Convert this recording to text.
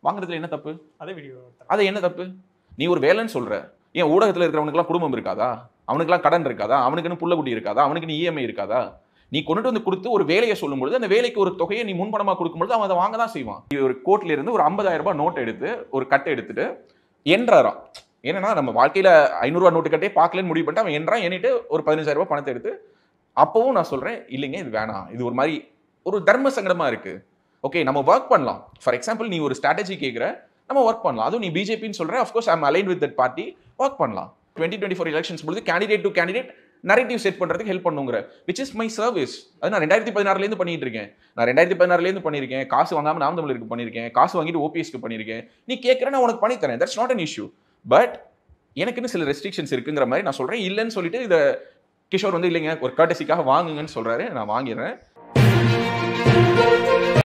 வாங்குறதுல என்ன தப்பு அதே வீடியோ அது என்ன தப்பு நீ ஒரு வேலைன்னு சொல்ற ஏன் ஊடகத்துல இருக்கிறவனுக்குலாம் குடும்பம் இருக்காதா அவனுக்குலாம் கடன் இருக்காதா அவனுக்குன்னு புள்ள குட்டி இருக்காதா அவனுக்கு நீ இஎம்ஐ இருக்காதா நீ கொண்டுட்டு வந்து கொடுத்து ஒரு வேலையை சொல்லும்பொழுது அந்த வேலைக்கு ஒரு தொகையை நீ முன்பணமா கொடுக்கும்பொழுது அவன் அதை வாங்க தான் செய்வான் இது ஒரு கோர்ட்ல இருந்து ஒரு 50000 ரூபாய் நோட் எடுத்து ஒரு கட்டை எடுத்துட்டு என்றாராம் என்னன்னா நம்ம வாழ்க்கையில ஐநூறுரூவா நோட்டு கட்டே பார்க்கலன்னு முடிவு பண்ணிட்டு அவன் என்றான் எண்ணிட்டு ஒரு 15000 ரூபாய் பணத்தை எடுத்து அப்பவும் நான் சொல்றேன் இல்லைங்க இது வேணாம் இது ஒரு மாதிரி ஒரு தர்ம சங்கடமா இருக்கு ஓகே நம்ம ஒர்க் பண்ணலாம் ஃபார் எக்ஸாம்பிள் நீ ஒரு ஸ்ட்ராட்டஜி கேட்குற நம்ம ஒர்க் பண்ணலாம் அதுவும் நீ பிஜேபின்னு சொல்ற of course I'm align with that party work பண்ணலாம் டுவெண்ட்டி டுவெண்ட்டி ஃபோர் எலெக்ஷன்ஸ் பொழுது candidate to candidate narrative set பண்றதுக்கு ஹெல்ப் பண்ணுங்கிற விச் இஸ் மை சர்வீஸ் அது நான் ரெண்டாயிரத்தி பதினாறுலேருந்து பண்ணிட்டு இருக்கேன் நான் ரெண்டாயிரத்தி பதினாறுலேருந்து பண்ணியிருக்கேன் காசு வாங்காம நாம் தமிழருக்கு பண்ணியிருக்கேன் காசு வாங்கிட்டு ஓபிஎஸ்க்கு பண்ணியிருக்கேன் நீ கேட்குற நான் உனக்கு பண்ணி தரேன் that's not an issue but எனக்குன்னு சில ரெஸ்ட்ரிக்ஷன்ஸ் இருக்குங்கிற மாதிரி நான் சொல்றேன் இல்லைன்னு சொல்லிட்டு இதை கிஷோர் வந்து இல்லைங்க ஒரு கர்டசிக்காக வாங்குங்கன்னு சொல்றாரு நான் வாங்கிடுறேன்